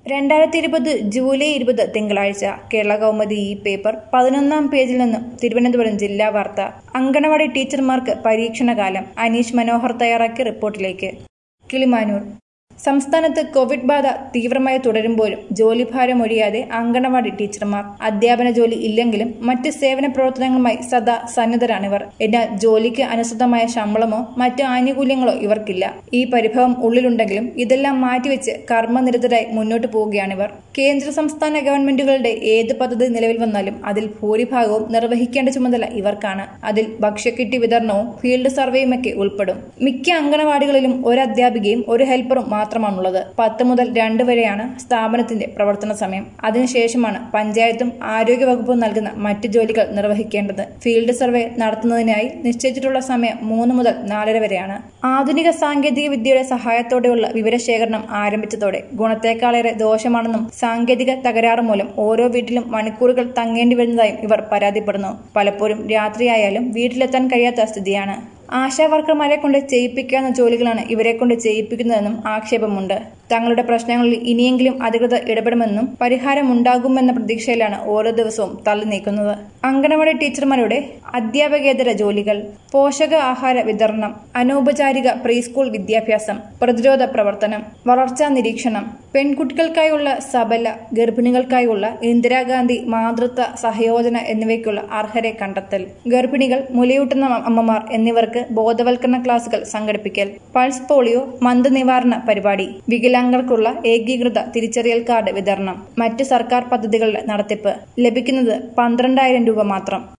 രണ്ടായിരത്തി ഇരുപത് ജൂലൈ ഇരുപത് തിങ്കളാഴ്ച കേരള കൗമുദി ഈ പേപ്പർ പതിനൊന്നാം പേജിൽ നിന്നും തിരുവനന്തപുരം ജില്ലാ വാർത്ത അങ്കണവാടി ടീച്ചർമാർക്ക് പരീക്ഷണകാലം അനീഷ് മനോഹർ തയ്യാറാക്കിയ റിപ്പോർട്ടിലേക്ക് കിളിമാനൂർ സംസ്ഥാനത്ത് കോവിഡ് ബാധ തീവ്രമായി തുടരുമ്പോഴും ജോലിഭാരം ഒഴിയാതെ അങ്കണവാടി ടീച്ചർമാർ അധ്യാപന ജോലി ഇല്ലെങ്കിലും മറ്റ് സേവന പ്രവർത്തനങ്ങളുമായി സദാ സന്നദ്ധരാണിവർ എന്നാൽ ജോലിക്ക് അനുസൃതമായ ശമ്പളമോ മറ്റു ആനുകൂല്യങ്ങളോ ഇവർക്കില്ല ഈ പരിഭവം ഉള്ളിലുണ്ടെങ്കിലും ഇതെല്ലാം മാറ്റിവെച്ച് കർമ്മനിരതരായി മുന്നോട്ട് പോവുകയാണിവർ കേന്ദ്ര സംസ്ഥാന ഗവൺമെന്റുകളുടെ ഏത് പദ്ധതി നിലവിൽ വന്നാലും അതിൽ ഭൂരിഭാഗവും നിർവഹിക്കേണ്ട ചുമതല ഇവർക്കാണ് അതിൽ ഭക്ഷ്യക്കിറ്റ് വിതരണവും ഫീൽഡ് സർവേയുമൊക്കെ ഉൾപ്പെടും മിക്ക അങ്കണവാടികളിലും ഒരു അധ്യാപികയും ഒരു ഹെൽപ്പറും മാത്രമാണുള്ളത് പത്ത് മുതൽ രണ്ട് വരെയാണ് സ്ഥാപനത്തിന്റെ പ്രവർത്തന സമയം അതിനുശേഷമാണ് പഞ്ചായത്തും ആരോഗ്യവകുപ്പും നൽകുന്ന മറ്റ് ജോലികൾ നിർവഹിക്കേണ്ടത് ഫീൽഡ് സർവേ നടത്തുന്നതിനായി നിശ്ചയിച്ചിട്ടുള്ള സമയം മൂന്ന് മുതൽ നാലര വരെയാണ് ആധുനിക സാങ്കേതിക വിദ്യയുടെ സഹായത്തോടെയുള്ള വിവരശേഖരണം ആരംഭിച്ചതോടെ ഗുണത്തേക്കാളേറെ ദോഷമാണെന്നും സാങ്കേതിക തകരാറ് മൂലം ഓരോ വീട്ടിലും മണിക്കൂറുകൾ തങ്ങേണ്ടി വരുന്നതായും ഇവർ പരാതിപ്പെടുന്നു പലപ്പോഴും രാത്രിയായാലും വീട്ടിലെത്താൻ കഴിയാത്ത സ്ഥിതിയാണ് ആശാ വർക്കർമാരെ കൊണ്ട് ചെയ്യിപ്പിക്കാവുന്ന ജോലികളാണ് ഇവരെ കൊണ്ട് ചെയ്യിപ്പിക്കുന്നതെന്നും ആക്ഷേപമുണ്ട് തങ്ങളുടെ പ്രശ്നങ്ങളിൽ ഇനിയെങ്കിലും അധികൃതർ ഇടപെടുമെന്നും പരിഹാരമുണ്ടാകുമെന്ന പ്രതീക്ഷയിലാണ് ഓരോ ദിവസവും തള്ളി നീക്കുന്നത് അങ്കണവാടി ടീച്ചർമാരുടെ അധ്യാപകേതര ജോലികൾ പോഷക ആഹാര വിതരണം അനൗപചാരിക പ്രീസ്കൂൾ വിദ്യാഭ്യാസം പ്രതിരോധ പ്രവർത്തനം വളർച്ചാ നിരീക്ഷണം പെൺകുട്ടികൾക്കായുള്ള സബല ഗർഭിണികൾക്കായുള്ള ഇന്ദിരാഗാന്ധി മാതൃത്വ സഹയോജന എന്നിവയ്ക്കുള്ള അർഹരെ കണ്ടെത്തൽ ഗർഭിണികൾ മുലയൂട്ടുന്ന അമ്മമാർ എന്നിവർക്ക് ബോധവൽക്കരണ ക്ലാസുകൾ സംഘടിപ്പിക്കൽ പൾസ് പോളിയോ മന്ത് നിവാരണ പരിപാടി വികലാംഗർക്കുള്ള ഏകീകൃത തിരിച്ചറിയൽ കാർഡ് വിതരണം മറ്റ് സർക്കാർ പദ്ധതികളുടെ നടത്തിപ്പ് ലഭിക്കുന്നത് പന്ത്രണ്ടായിരം രൂപ മാത്രം